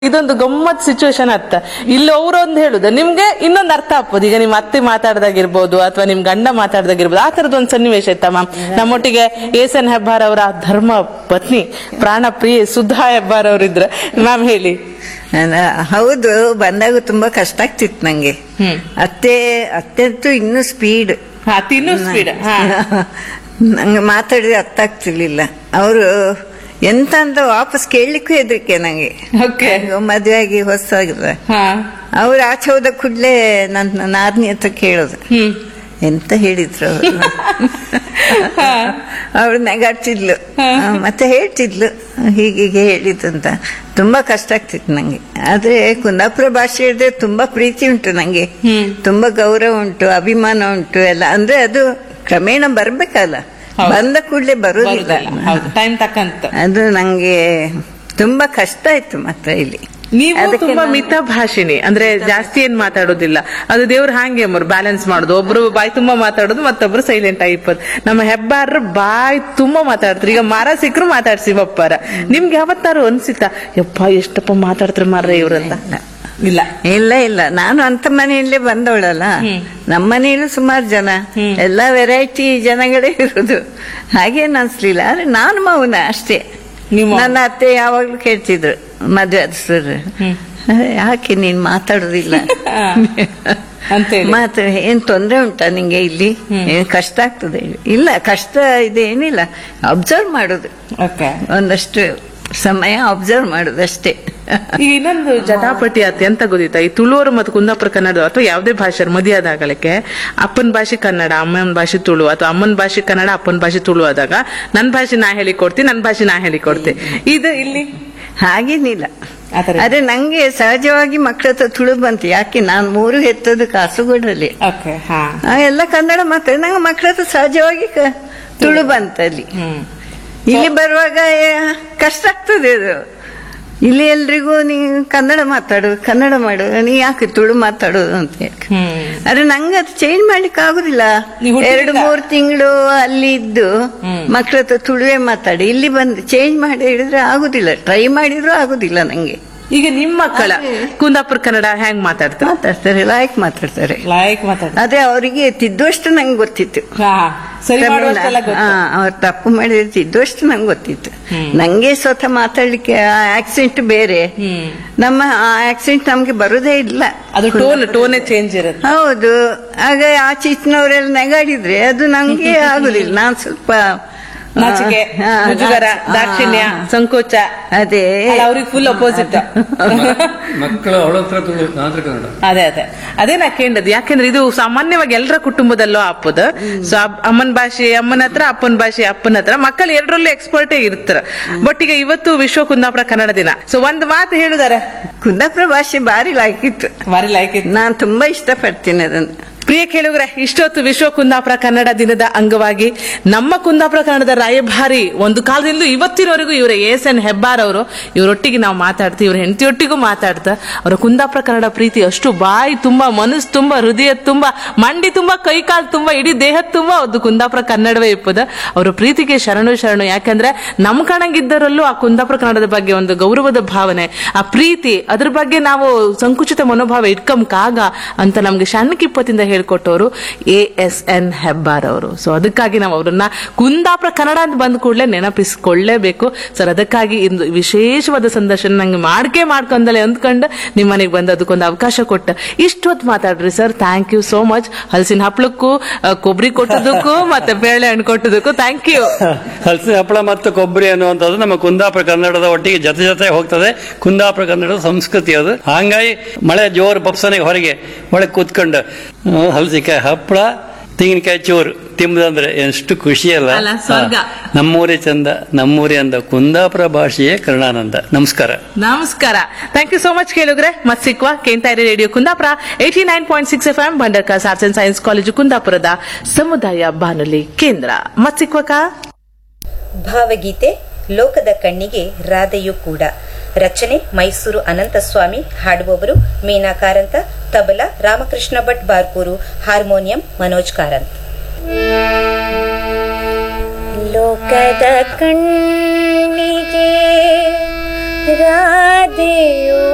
ಇದೊಂದು ಗಮ್ಮತ್ ಸಿಚುವೇಶನ್ ಅರ್ಥ ಇಲ್ಲಿ ಅವ್ರೊಂದು ಹೇಳುದು ನಿಮ್ಗೆ ಇನ್ನೊಂದು ಅರ್ಥ ಆಗ್ಬೋದು ಈಗ ನಿಮ್ ಅತ್ತೆ ಮಾತಾಡ್ದಾಗಿರ್ಬೋದು ಅಥವಾ ನಿಮ್ ಗಂಡ ಮಾತಾಡ್ದಾಗಿರ್ಬೋದು ಆ ತರದ ಒಂದು ಸನ್ನಿವೇಶ ಇತ್ತ ಮ್ಯಾಮ್ ನಮ್ಮೊಟ್ಟಿಗೆ ಏಸನ್ ಹೆಬ್ಬಾರ್ ಅವರ ಧರ್ಮ ಪತ್ನಿ ಪ್ರಾಣ ಪ್ರಿಯೆ ಸುಧಾ ಹೆಬ್ಬಾರ್ ಅವರಿದ್ರೆ ಮ್ಯಾಮ್ ಹೇಳಿ ನಾನ- ಹೌದು ಬಂದಾಗ ತುಂಬಾ ಕಷ್ಟ ಆಗ್ತಿತ್ತು ನಂಗೆ ಹ್ಮ್. ಅತ್ತೆ ಅತ್ತೆ ಅಂತೂ ಇನ್ನೂ ಸ್ಪೀಡ್ ಹಾ ತಿನ್ನು ಸ್ಪೀಡ್ ಹಾ ನಂಗೆ ಮಾತಾಡಿದ್ರೆ ಅರ್ಥ ಆಗ್ತಿರ್ಲಿಲ್ಲ ಅವರು ಎಂತ ಅಂತ ವಾಪಸ್ ಕೇಳಲಿಕ್ಕೂ ಹೆದರಿಕೆ ನಂಗೆ ಓಕೆ ಮದುವೆ ಆಗಿ ಹೊಸಾಗಿಲ್ಲ ಹಾ ಅವ್ರು ಆಚೆ ಹೋದ ಕೂಡಲೇ ನನ್ನ ನಾದ್ನಿ ಹತ್ರ ಕೇಳೋದು ಹ್ಮ್ ಎಂತ ಹೇಳಿದ್ರು ಅವರು ಅವಳು ನಗಾಡ್ತಿದ್ಲು ಆ, ಮತ್ತೆ ಹೇಳ್ತಿದ್ಲು ಹೀಗೀಗೆ ಹೇಳಿದಂತ ತುಂಬಾ ಕಷ್ಟ ಆಗ್ತಿತ್ತು ನಂಗೆ ಆದ್ರೆ ಕುಂದಾಪುರ ಭಾಷೆ ಹೇಳಿದ್ರೆ ತುಂಬಾ ಪ್ರೀತಿ ಉಂಟು ನಂಗೆ ಹ್ಮ್. ತುಂಬಾ ಗೌರವ ಉಂಟು ಅಭಿಮಾನ ಉಂಟು ಎಲ್ಲ ಅಂದ್ರೆ ಅದು ಕ್ರಮೇಣ ಬರ್ಬೇಕಲ್ಲ ಹೌದು. ಬಂದ ಕೂಡಲೇ ಬರುದಿಲ್ಲ ಬರುದಿಲ್ಲ ಹೌದು ಟೈಮ್ ತಕ್ಕಂತ ಅದು ನಂಗೆ ತುಂಬಾ ಕಷ್ಟ ಆಯ್ತು ಮತ್ತೆ ಇಲ್ಲಿ ನೀವು ಅದಕ್ಕೆ ತುಂಬಾ ನಾನು- ಮಿತ ಭಾಷಿಣಿ ಅಂದ್ರೆ ಜಾಸ್ತಿ ಏನ್ ಮಾತಾಡೋದಿಲ್ಲ ಅದು ದೇವ್ರು ಹಾಗೆ ಅಮ್ಮರು ಬ್ಯಾಲೆನ್ಸ್ ಮಾಡೋದು ಒಬ್ರು ಬಾಯಿ ತುಂಬಾ ಮಾತಾಡೋದು ಮತ್ತೊಬ್ರು ಸೈಲೆಂಟ್ ಆಗಿಪ್ಪದು ನಮ್ಮ ಹೆಬ್ಬಾರ್ರು ಬಾಯಿ ತುಂಬಾ ಮಾತಾಡ್ತಾರೆ ಈಗ ಮರ ಸಿಕ್ಕರು ಮಾತಾಡ್ಸಿ ಬಪ್ಪಾರ ನಿಮ್ಗೆ ಯಾವತ್ತಾರು ಅನ್ಸಿತ್ತ ಯಪ್ಪ ಎಷ್ಟಪ್ಪ ಮಾತಾಡ್ತಾರೆ ಮಾರ್ರೆ ಇವ್ರಂತ ಇಲ್ಲ ಇಲ್ಲ ಇಲ್ಲ ನಾನು ಅಂತ ಮನೆಯಲ್ಲೇ ಬಂದವಳಲ್ಲ ನಮ್ಮ ಮನೆಯಲ್ಲೂ ಸುಮಾರು ಜನ ಎಲ್ಲಾ ವೆರೈಟಿ ಜನಗಳೇ ಇರುದು ಹಾಗೇನು ಅನ್ಸ್ಲಿಲ್ಲ ಆದ್ರೆ ನಾನು ಮೌನ ಅಷ್ಟೇ ನೀವು ನನ್ನ ಅತ್ತೆ ಯಾವಾಗ್ಲೂ ಕೇಳ್ತಿದ್ರು ಮದ್ವೆ ಆದ ಸರ್ ಯಾಕೆ ನೀನ್ ಮಾತಾಡೋದಿಲ್ಲ ಅಂತೇಳಿ ಮಾತು ಏನ್ ತೊಂದ್ರೆ ಉಂಟಾ ನಿಂಗೆ ಇಲ್ಲಿ ಏನ್ ಕಷ್ಟ ಆಗ್ತದೆ ಇಲ್ಲ ಕಷ್ಟ ಇದೇನಿಲ್ಲ ಅಬ್ಸರ್ವ್ ಮಾಡೋದು ಓಕೆ ಒಂದಷ್ಟು ಸಮಯ ಅಬ್ಸರ್ವ್ ಮಾಡೋದು ಅಷ್ಟೇ ಈಗ ಇನ್ನೊಂದು ಜಟಾಪಟಿ ಅತಿ ಅಂತ ಗೊತ್ತಿತ್ತ ಈ ತುಳುವರು ಮತ್ತು ಕುಂದಾಪುರ ಕನ್ನಡ ಅಥವಾ ಯಾವುದೇ ಭಾಷೆ ಮದುವೆ ಆದಾಗಲಕ್ಕೆ ಅಪ್ಪನ ಭಾಷೆ ಕನ್ನಡ ಅಮ್ಮನ ಭಾಷೆ ತುಳು ಅಥವಾ ಅಮ್ಮನ ಭಾಷೆ ಕನ್ನಡ ಅಪ್ಪನ ಭಾಷೆ ತುಳು ಆದಾಗ ನನ್ನ ಭಾಷೆ ನಾ ಹೇಳಿಕೊಡ್ತೀನಿ ನನ್ನ ಭಾಷೆ ನಾ ಹೇಳಿಕೊಡ್ತೀನಿ ಇದು ಇಲ್ಲಿ ಹಾಗೇನಿಲ್ಲ ಆತರ ಆದ್ರೆ ನಂಗೆ ಸಹಜವಾಗಿ ಮಕ್ಕಳ ಹತ್ರ ತುಳು ಬಂತು ಯಾಕೆ ನಾನು ಮೂರು ಹೆತ್ತದ್ದು ಕಾಸುಗೋಡಲ್ಲಿ ಓಕೆ ಹಾ ಆ, ಎಲ್ಲ ಕನ್ನಡ ಮಾತಾಡಿ ನಂಗೆ ಮಕ್ಕಳ ಹತ್ರ ಸಹಜವಾಗಿ ಕ- ತುಳು ಬಂತಲ್ಲಿ ಹ್ಮ್ ಇಲ್ಲಿ ಬರುವಾಗ ಏ, ಕಷ್ಟ ಆಗ್ತದೆ ಅದು ಇಲ್ಲಿ ಎಲ್ರಿಗೂ ನೀ ಕನ್ನಡ ಮಾತಾಡು ಕನ್ನಡ ಮಾಡು ನೀ ಯಾಕೆ ತುಳು ಮಾತಾಡೋದು ಅಂತ ಹೇಳಿ ಹ್ಮ್ ಆದ್ರೆ ನಂಗೆ ಅದು ಚೇಂಜ್ ಮಾಡ್ಲಿಕ್ಕೆ ಆಗುದಿಲ್ಲ ನೀವು ಹುಟ್ಟಿದ- ಎರಡು ಮೂರು ತಿಂಗಳು ಅಲ್ಲಿ ಇದ್ದು ಮಕ್ಕಳ ಹತ್ರ ತುಳುವೆ ಮಾತಾಡಿ ಇಲ್ಲಿ ಬಂದು ಚೇಂಜ್ ಮಾಡಿ ಹೇಳಿದ್ರೆ ಆಗುದಿಲ್ಲ ಟ್ರೈ ಮಾಡಿದ್ರು ಆಗುದಿಲ್ಲ ನಂಗೆ ಈಗ ನಿಮ್ಮ ಮಕ್ಕಳ ಕುಂದಾಪುರ ಕನ್ನಡ ಹೆಂಗ್ ಮಾತಾಡ್ತಾರೆ ಮಾತಾಡ್ತಾರೆ ಲಾಯಕ್ ಮಾತಾಡ್ತಾರೆ ಲೈಕ್ ಮಾತಾಡ್ತಾರೆ ಅದೇ ಅವರಿಗೆ ತಿದ್ದುವಷ್ಟು ನಂಗೆ ಗೊತ್ತಿತ್ತು ಹಾ ಸರಿ ಮಾಡುವಷ್ಟೆಲ್ಲ ಗೊತ್ತು. ಅವ್ರು ತಪ್ಪು ಮಾಡಿದ್ರೆ ತಿದ್ದುವಷ್ಟು ನಂಗೆ ಗೊತ್ತಿತ್ತು ನಂಗೆ ಸ್ವತಃ ಮಾತಾಡ್ಲಿಕ್ಕೆ ಆ ಆಕ್ಸೆಂಟ್ ಬೇರೆ ಹ್ಮ್ ನಮ್ಮ ಆ ಆಕ್ಸೆಂಟ್ ನಮ್ಗೆ ಬರುದೇ ಇಲ್ಲ ಅದು ಟೋನ್ ಟೋನೇ ಚೇಂಜ್ ಇರುತ್ತೆ ಹೌದು ಆಗ ಆಚೆ ಈಚಿನವರೆಲ್ಲ ನೆಗಾಡಿದ್ರೆ ಅದು ನಂಗೆ ಆಗುದಿಲ್ಲ ನಾನ್ ಸ್ವಲ್ಪ ನಾಚಿಕೆ ಹಾ, ಮುಜುಗರ ಹಾ. ದಾಕ್ಷಿಣ್ಯ ಸಂಕೋಚ ಅದೇ ಅವ್ರಿಗೆ ಫುಲ್ ಅಪೋಸಿಟ್ ಮಕ್ಕಳು ಅವಳ ಹತ್ರ ತುಳು ನನ್ನ ಹತ್ರ ಕನ್ನಡ ಅದೇ ಅದೇ ಅದೇ ನಾ ಕೇಂಡದ್ದು ಯಾಕೆಂದ್ರೆ ಇದು ಸಾಮಾನ್ಯವಾಗಿ ಎಲ್ಲರ ಕುಟುಂಬದಲ್ಲೂ ಆಪದ ಸೊ ಅಮ್ಮನ ಭಾಷೆ ಅಮ್ಮನ ಹತ್ರ ಅಪ್ಪನ ಭಾಷೆ ಅಪ್ಪನ ಹತ್ರ ಮಕ್ಕಳು ಎರಡರಲ್ಲೂ ಎಕ್ಸ್ಪರ್ಟೇ ಇರ್ತಾರ ಬಟ್ ಈಗ ಇವತ್ತು ವಿಶ್ವ ಕುಂದಾಪುರ ಕನ್ನಡ ದಿನ ಸೊ ಒಂದ್ ಮಾತು ಹೇಳಿದಾರೆ ಕುಂದಾಪುರ ಭಾಷೆ ಬಾರಿ ಲಾಯ್ಕಿತ್ತು ಬಾರಿ ಲೈಕ್ ಇತ್ತು ನಾನ್ ತುಂಬಾ ಇಷ್ಟಪಡ್ತೀನಿ ಅದನ್ನು ಪ್ರಿಯ ಕೇಳುಗ್ರೆ ಇಷ್ಟೊತ್ತು ವಿಶ್ವ ಕುಂದಾಪುರ ಕನ್ನಡ ದಿನದ ಅಂಗವಾಗಿ ನಮ್ಮ ಕುಂದಾಪುರ ಕನ್ನಡದ ರಾಯಭಾರಿ ಒಂದು ಕಾಲದಿಂದ ಇವತ್ತಿನವರೆಗೂ ಇವರ ಎಸ್ ಎನ್ ಹೆಬ್ಬಾರ್ ಅವರು ಇವರೊಟ್ಟಿಗೆ ನಾವು ಮಾತಾಡ್ತೀವಿ ಇವ್ರ ಹೆಂಡತಿಯೊಟ್ಟಿಗೂ ಮಾತಾಡ್ತಾ ಅವರ ಕುಂದಾಪುರ ಕನ್ನಡ ಪ್ರೀತಿ ಅಷ್ಟು ಬಾಯಿ ತುಂಬಾ ಮನಸ್ಸು ತುಂಬಾ ಹೃದಯ ತುಂಬಾ ಮಂಡಿ ತುಂಬಾ ಕೈ ಕಾಲು ತುಂಬಾ ಇಡೀ ದೇಹದ ತುಂಬಾ ಒಂದು ಕುಂದಾಪುರ ಕನ್ನಡವೇ ಇಪ್ಪದ ಅವರ ಪ್ರೀತಿಗೆ ಶರಣು ಶರಣು ಯಾಕಂದ್ರೆ ನಮ್ ಕಣಗಿದ್ದರಲ್ಲೂ ಆ ಕುಂದಾಪುರ ಕನ್ನಡದ ಬಗ್ಗೆ ಒಂದು ಗೌರವದ ಭಾವನೆ ಆ ಪ್ರೀತಿ ಅದ್ರ ಬಗ್ಗೆ ನಾವು ಸಂಕುಚಿತ ಮನೋಭಾವ ಇಟ್ಕಂಕಾಗ ಅಂತ ನಮ್ಗೆ ಸಣ್ಣಕಿಪ್ಪತ್ತಿಂದ ಹೇಳ್ಕೊಟ್ಟವರು ಎ ಎಸ್ ಎನ್ ಹೆಬ್ಬಾರ್ ಅವರು ಸೊ ಅದಕ್ಕಾಗಿ ನಾವು ಅವರನ್ನ ಕುಂದಾಪುರ ಕನ್ನಡ ಅಂತ ಬಂದ ಕೂಡಲೇ ನೆನಪಿಸ್ಕೊಳ್ಳೇಬೇಕು ಸರ್ ಅದಕ್ಕಾಗಿ ಇಂದು ವಿಶೇಷವಾದ ಸಂದರ್ಶನ ನಂಗೆ ಮಾಡ್ಕೆ ಮಾಡ್ಕೊಂಡಲೆ ಅಂದ್ಕೊಂಡು ನಿಮ್ಮ ಮನೆಗೆ ಬಂದು ಅದಕ್ಕೊಂದು ಅವಕಾಶ ಕೊಟ್ಟ ಇಷ್ಟೊತ್ತು ಮಾತಾಡ್ರಿ sir thank you so much ಹಲಸಿನ ಹಪ್ಳಕ್ಕೂ ಆ, ಕೊಬ್ಬರಿ ಕೊಟ್ಟದಕ್ಕೂ ಮತ್ತೆ ಬೇಳೆ ಹಣ್ಣು ಕೊಟ್ಟದಕ್ಕೂ ಥ್ಯಾಂಕ್ ಯು ಹಲಸಿನ ಹಪ್ಪಳ ಮತ್ತು ಕೊಬ್ಬರಿ ಅನ್ನುವಂಥದ್ದು ನಮ್ಮ ಕುಂದಾಪುರ ಕನ್ನಡದ ಒಟ್ಟಿಗೆ ಜೊತೆ ಜೊತೆ ಹೋಗ್ತದೆ ಕುಂದಾಪುರ ಕನ್ನಡದ ಸಂಸ್ಕೃತಿ ಅದು ಹಂಗಾಗಿ ಮಳೆ ಜೋರು ಬಪ್ಸನೆಗೆ ಹೊರಗೆ ಒಳಗೆ ಕೂತ್ಕೊಂಡು ಆ, ಹಲಸಿನಕಾಯಿ ಹಪ್ಪಳ ತೆಂಗಿನಕಾಯಿ ಚೋರು ತಿಂಬುದಂದ್ರೆ ಎಷ್ಟು ಖುಷಿ ಅಲ್ಲ ಅಲ್ಲ, ಸ್ವರ್ಗ. ಹಾ. ನಮ್ಮೂರೇ ಚಂದ ನಮ್ಮೂರೇ ಅಂದ ಕುಂದಾಪುರ ಭಾಷೆಯೇ ಕರುಣಾನಂದ ನಮಸ್ಕಾರ ನಮಸ್ಕಾರ ಥ್ಯಾಂಕ್ ಯು ಸೋ ಮಚ್ ಕೇಳುಗ್ರೆ ಮತ್ ಸಿಕ್ವಾ ಕೇಂತಾರಿ radio Kundapura eighty nine point six F M Bhandarkars arts and science college ಕುಂದಾಪುರದ ಸಮುದಾಯ ಬಾನುಲಿ ಕೇಂದ್ರ ಮತ್ ಸಿಕ್ವಕ ಭಾವಗೀತೆ ಲೋಕದ ಕಣ್ಣಿಗೆ ರಾಧೆಯೂ ಕೂಡ ರಚನೆ ಮೈಸೂರು ಅನಂತಸ್ವಾಮಿ ಹಾಡುವವರು ಮೀನಾ ಕಾರಂತ ತಬಲಾ ರಾಮಕೃಷ್ಣ ಭಟ್ ಬಾರ್ಕೂರು ಹಾರ್ಮೋನಿಯಂ ಮನೋಜ್ ಕಾರಂತ್ ಲೋಕದ ಕಣ್ಣಿಗೆ ರಾಧೆಯೂ